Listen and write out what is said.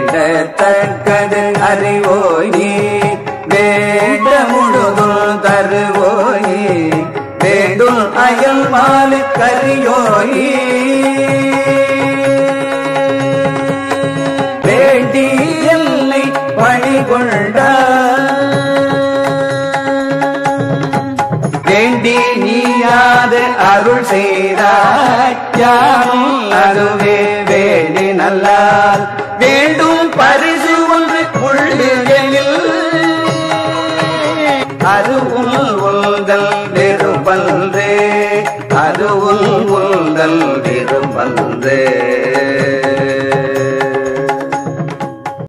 வேண்டத்தக்கது அறிவோயி வேண்ட முழுதும் தருவோயி வேண்டும் அயல் மாலு கரியோயி வேண்டி எல்லை பணி வேண்டி நீயாது அருள் செய்தாய் யானும் அதுவே வேண்டி நல்லால் வேண்டும் பரிசு ஒன்று உள்ளில் அதுவும் உந்தல் விரும்பன்றே அதுவும் உந்தல் விரும்பன்றே